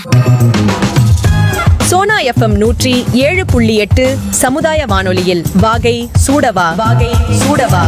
Sona FM நூற்றி ஏழு புள்ளி எட்டு சமுதாய வானொலியில் வாகை சூடவா வாகை சூடவா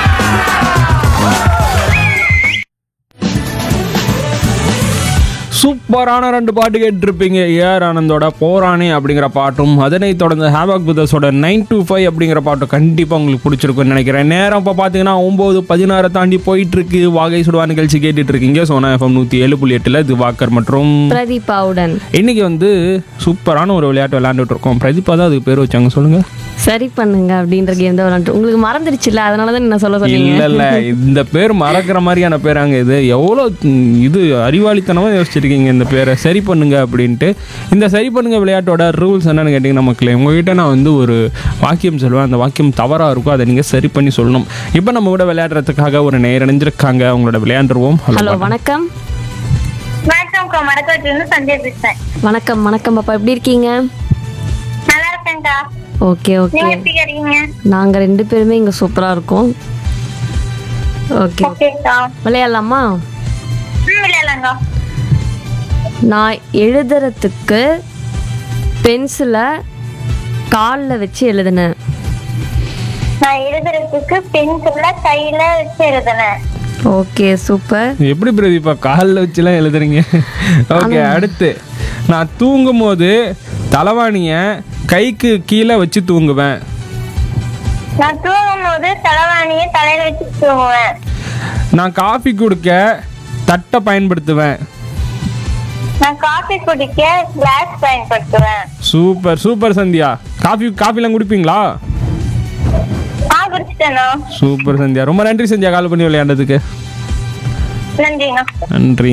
சூப்பரான ரெண்டு பாட்டு கேட்டிருப்பீங்க ஏஆர் ஆனந்தோட போரானே அப்படிங்கிற பாட்டும் அதனை தொடர்ந்து ஹேவாக் புதர்ஸோட நைன் டூ ஃபைவ் அப்படிங்கிற பாட்டும் கண்டிப்பாக உங்களுக்கு பிடிச்சிருக்குன்னு நினைக்கிறேன் நேரம் இப்போ பார்த்தீங்கன்னா ஒம்பது பதினாறு தாண்டி போயிட்டு இருக்கு வாகை சுடுவா நிகழ்ச்சி கேட்டுட்டு இருக்கீங்க சோனா எஃப்எம் நூற்றி ஏழு புள்ளி எட்டில் திவாகர் மற்றும் பிரதீபாவுடன் இன்னைக்கு வந்து சூப்பரான ஒரு விளையாட்டு விளையாண்டுட்டு இருக்கோம் பிரதீபா தான் அதுக்கு பேர் வச்சாங்க சொல்லுங்க சரி பண்ணுங்க அப்படின்ற கேம் தான் விளாண்டு உங்களுக்கு மறந்துடுச்சுல்ல அதனால தான் என்ன சொல்ல சொன்னீங்க இல்ல இல்ல இந்த பேர் மறக்கிற மாதிரியான பேராங்க இது எவ்வளோ ம், இது அறிவாளித்தனமா யோசிச்சிருக்கீங்க இந்த பேரை சரி பண்ணுங்க அப்படின்ட்டு இந்த சரி பண்ணுங்க விளையாட்டோட ரூல்ஸ் என்னன்னு கேட்டிங்கன்னா மக்களே உங்ககிட்ட நான் வந்து ஒரு வாக்கியம் சொல்லுவேன் அந்த வாக்கியம் தவறாக இருக்கும் அதை நீங்கள் சரி பண்ணி சொல்லணும் இப்போ நம்ம கூட விளையாடுறதுக்காக ஒரு நேர் இணைஞ்சிருக்காங்க அவங்களோட விளையாண்டுருவோம் ஹலோ ஹலோ வணக்கம் வணக்கம்க்கா மடக்கோட்டில இருந்து சஞ்சய் பேசுறேன் வணக்கம் வணக்கம் பாப்பா எப்படி இருக்கீங்க நல்லா இருக்கேன்க்கா ஓகே ஓகே நீங்க எப்படி இருக்கீங்க நாங்க ரெண்டு பேருமே இங்க சூப்பரா இருக்கோம் ஓகே ஓகேக்கா விளையாடலாமா ம் விளையாடலாங்க நான் எழுதுறதுக்கு பென்சிலை காலில் வச்சு எழுதினேன் நான் எழுதுறதுக்கு பென்சில்ல கையில வச்சு எழுதுனேன் ஓகே சூப்பர் எப்படி பிரதீபா காலில் வச்சுலாம் எழுதுறீங்க ஓகே அடுத்து நான் தூங்கும் போது தலைவாணியை கைக்கு கீழே வச்சு தூங்குவேன் நான் தூங்கும் போது தலைவாணியை தலையில வச்சு தூங்குவேன் நான் காஃபி குடிக்க தட்டை பயன்படுத்துவேன் நான் காஃபி குடிக்க கிளாஸ் பயன்படுத்துவேன் சூப்பர் சூப்பர் சந்தியா காஃபி காஃபிலாம் குடிப்பீங்களா ஆ குடிச்சிட்டேண்ணா சூப்பர் சந்தியா ரொம்ப நன்றி சந்தியா கால் பண்ணி விளையாண்டதுக்கு நன்றிண்ணா நன்றி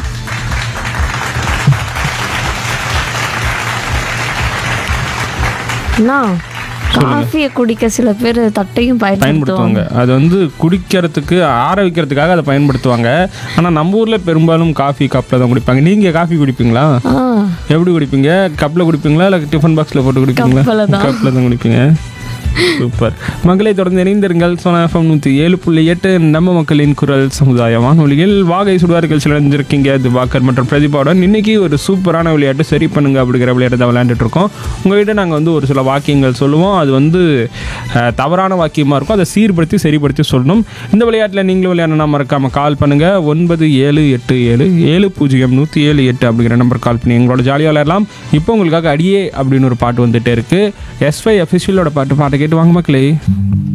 அண்ணா காஃபியை குடிக்க சில பேர் தட்டையும் பயன்படுத்துவாங்க பயன்படுத்துவாங்க அது வந்து குடிக்கிறதுக்கு ஆற வைக்கிறதுக்காக அதை பயன்படுத்துவாங்க ஆனால் நம்ம ஊரில் பெரும்பாலும் காஃபி கப்பில் தான் குடிப்பாங்க நீங்கள் காஃபி குடிப்பீங்களா ஆ எப்படி குடிப்பீங்க கப்பில் குடிப்பீங்களா இல்லை டிஃபன் பாக்ஸில் போட்டு குடிப்பீங்களா கப்புல தான். கப்பில் தான் குடிப்பீங்க சூப்பர் மக்களை தொடர்ந்து இணைந்திருங்கள் சோனா எஃப்எம் நூற்றி ஏழு புள்ளி எட்டு நம்ம மக்களின் குரல் சமுதாய வானொலியில் வாகை சுடுவார்கள் சிலஞ்சிருக்கீங்க திவாகர் மற்றும் பிரதிபாவுடன் இன்னைக்கு ஒரு சூப்பரான விளையாட்டு சரி பண்ணுங்க அப்படிங்கிற விளையாட்டு தான் விளையாண்டுட்டு இருக்கோம் உங்ககிட்ட நாங்கள் வந்து ஒரு சில வாக்கியங்கள் சொல்லுவோம் அது வந்து அஹ், தவறான வாக்கியமாக இருக்கும் அதை சீர்படுத்தி சரிப்படுத்தி சொல்லணும் இந்த விளையாட்டில் நீங்களும் விளையாடணும் மறக்காமல் கால் பண்ணுங்க ஒன்பது ஏழு எட்டு ஏழு ஏழு பூஜ்ஜியம் நூற்றி ஏழு எட்டு அப்படிங்கிற நம்பர் கால் பண்ணி எங்களோட ஜாலியாக விளையாடலாம் இப்போ உங்களுக்காக அடியே அப்படின்னு ஒரு பாட்டு வந்துட்டே இருக்கு எஸ்ஐ அஃபிஷியலோட பாட்டு பாட்டை கேட்டு வாங்க மக்களே